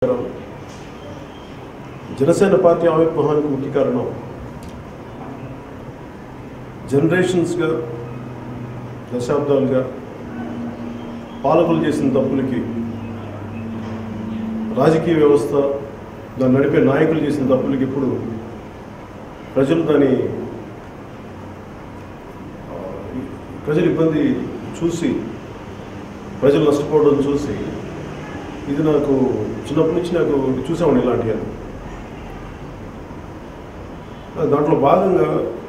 Janasena party ఆవిర్భావానికి ముఖ్య కారణం జనరేషన్స్గా దశాబ్దాలుగా పాలకులు చేసిన తప్పులకి రాజకీయ వ్యవస్థ దాన్ని నడిపే నాయకులు చేసిన తప్పులకి ఇప్పుడు ప్రజలు దాని ఆ, ప్రజలు ఇబ్బంది చూసి ప్రజలు నష్టపోవడం చూసి ఇది నాకు చిన్నప్పటి నుంచి నాకు చూసామండి ఇలాంటివి దాంట్లో భాగంగా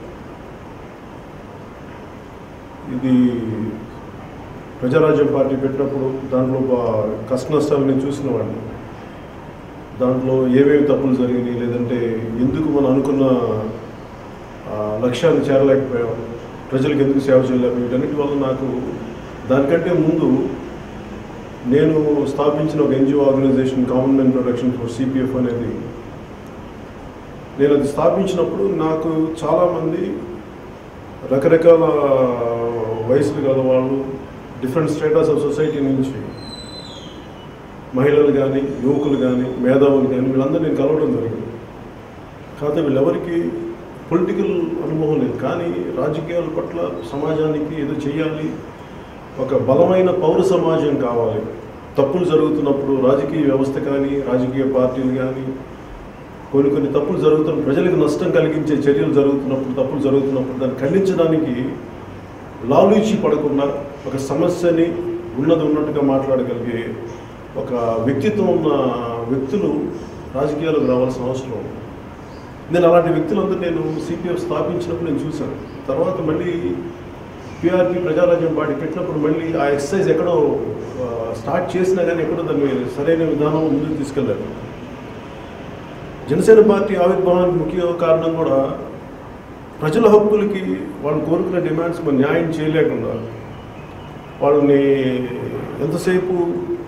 ఇది ప్రజారాజ్యం పార్టీ పెట్టినప్పుడు దాంట్లో బా- కష్ట నష్టాలు నేను చూసిన వాడిని దాంట్లో ఏమేమి తప్పులు జరిగినాయి లేదంటే ఎందుకు మనం అనుకున్న ఆ, లక్ష్యాన్ని చేరలేకపోయాం ప్రజలకు ఎందుకు సేవ చేయలేకపోయాం వీటన్నిటి వల్ల నాకు దానికంటే ముందు నేను స్థాపించిన ఒక NGO organisation common men protection for CPF అనేది నేను అది స్థాపించినప్పుడు నాకు చాలామంది రకరకాల వయసులు గల వాళ్ళు డిఫరెంట్ స్టేటస్ ఆఫ్ సొసైటీ నుంచి మహిళలు కానీ యువకులు కానీ మేధావులు కానీ వీళ్ళందరూ నేను కలవడం జరిగింది కాకపోతే వీళ్ళెవరికి పొలిటికల్ అనుభవం లేదు కానీ రాజకీయాల పట్ల సమాజానికి ఏదో చేయాలి ఒక బలమైన పౌర సమాజం కావాలి తప్పులు జరుగుతున్నప్పుడు రాజకీయ వ్యవస్థ కానీ రాజకీయ పార్టీలు కానీ కొన్ని కొన్ని తప్పులు జరుగుతున్న ప్రజలకు నష్టం కలిగించే చర్యలు జరుగుతున్నప్పుడు తప్పులు జరుగుతున్నప్పుడు దాన్ని ఖండించడానికి లాలూచి పడకుండా ఒక సమస్యని ఉన్నది ఉన్నట్టుగా మాట్లాడగలిగే ఒక వ్యక్తిత్వం ఉన్న వ్యక్తులు రాజకీయాలకు రావాల్సిన అవసరం ఉంది. నేను అలాంటి వ్యక్తులందరూ నేను సిపిఎఫ్ స్థాపించినప్పుడు నేను చూశాను తర్వాత మళ్ళీ పిఆర్పి ప్రజారాజ్యం పార్టీ పెట్టినప్పుడు మళ్ళీ ఆ ఎక్సర్సైజ్ ఎక్కడో ఆ, స్టార్ట్ చేసినా కానీ ఎక్కడో దాన్ని సరైన విధానం ముందుకు తీసుకెళ్ళారు జనసేన పార్టీ ఆవిర్భావానికి ముఖ్య కారణం కూడా ప్రజల హక్కులకి వాళ్ళు కోరుకునే డిమాండ్స్ మనం న్యాయం చేయలేకుండా వాళ్ళని ఎంతసేపు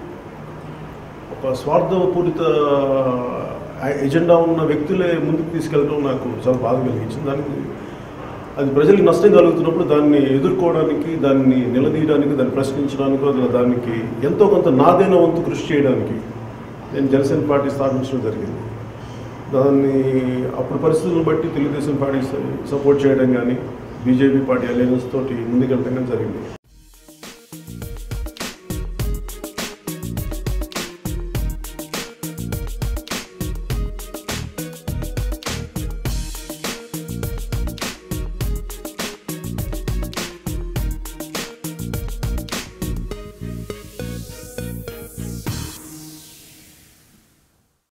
ఒక స్వార్థపూరిత ఎజెండా ఉన్న వ్యక్తులే ముందుకు తీసుకెళ్ళడం నాకు చాలా బాధ కలిగించింది దానికి అది ప్రజలకు నష్టం కలుగుతున్నప్పుడు దాన్ని ఎదుర్కోవడానికి దాన్ని నిలదీయడానికి దాన్ని ప్రశ్నించడానికి అలా దానికి ఎంతో కొంత నాదైన వంతు కృషి చేయడానికి నేను జనసేన పార్టీ స్థాపించడం జరిగింది దాన్ని అప్పుడు పరిస్థితులను బట్టి తెలుగుదేశం పార్టీ సపోర్ట్ చేయడం కానీ బీజేపీ పార్టీ అలయన్స్ తోటి ముందుకెళ్ళడం కానీ జరిగింది